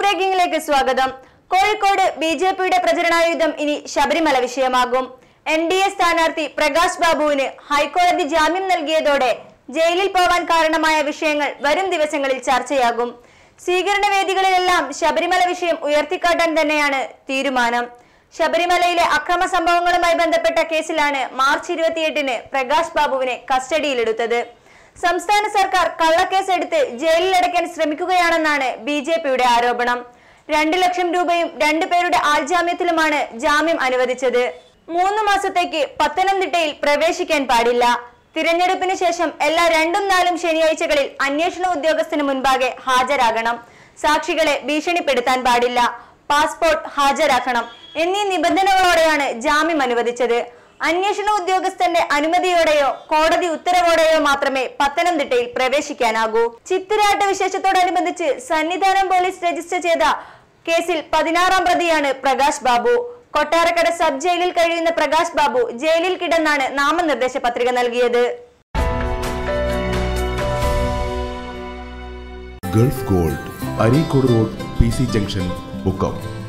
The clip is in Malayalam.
ബ്രേക്കിംഗിലേക്ക് സ്വാഗതം കോഴിക്കോട് ബി ജെ പിയുടെ പ്രചരണായുധം ഇനി ശബരിമല വിഷയമാകും എൻ ഡി എ സ്ഥാനാർത്ഥി പ്രകാശ് ബാബുവിന് ഹൈക്കോടതി ജാമ്യം നൽകിയതോടെ ജയിലിൽ പോവാൻ കാരണമായ വിഷയങ്ങൾ വരും ദിവസങ്ങളിൽ ചർച്ചയാകും സ്വീകരണ വേദികളിലെല്ലാം ശബരിമല വിഷയം ഉയർത്തിക്കാട്ടാൻ തന്നെയാണ് തീരുമാനം ശബരിമലയിലെ അക്രമ സംഭവങ്ങളുമായി ബന്ധപ്പെട്ട കേസിലാണ് മാർച്ച് ഇരുപത്തിയെട്ടിന് പ്രകാശ് ബാബുവിനെ കസ്റ്റഡിയിലെടുത്തത് സംസ്ഥാന സർക്കാർ കള്ളക്കേസ് എടുത്ത് ജയിലിലടയ്ക്കാൻ ശ്രമിക്കുകയാണെന്നാണ് ബി ജെ പിയുടെ ആരോപണം രണ്ടു ലക്ഷം രൂപയും രണ്ടു പേരുടെ ആൾജാമ്യത്തിലുമാണ് ജാമ്യം അനുവദിച്ചത് മൂന്ന് മാസത്തേക്ക് പത്തനംതിട്ടയിൽ പ്രവേശിക്കാൻ പാടില്ല തിരഞ്ഞെടുപ്പിന് ശേഷം എല്ലാ രണ്ടും നാലും ശനിയാഴ്ചകളിൽ അന്വേഷണ ഉദ്യോഗസ്ഥന് മുൻപാകെ ഹാജരാകണം സാക്ഷികളെ ഭീഷണിപ്പെടുത്താൻ പാടില്ല പാസ്പോർട്ട് ഹാജരാക്കണം എന്നീ നിബന്ധനകളോടെയാണ് ജാമ്യം അനുവദിച്ചത് അന്വേഷണ ഉദ്യോഗസ്ഥന്റെ അനുമതിയോടെയോ കോടതി ഉത്തരവോടെയോ മാത്രമേ പത്തനംതിട്ടയിൽ പ്രവേശിക്കാനാകൂ ചിത്തിരാട്ട് വിശേഷത്തോടനുബന്ധിച്ച് സന്നിധാനം പോലീസ് രജിസ്റ്റർ ചെയ്ത കേസിൽ പതിനാറാം പ്രതിയാണ് പ്രകാശ് ബാബു കൊട്ടാരക്കര സബ് ജയിലിൽ കഴിയുന്ന പ്രകാശ് ബാബു ജയിലിൽ കിടന്നാണ് നാമനിർദ്ദേശ പത്രിക നൽകിയത് Gulf Gold Areekode road P C junction become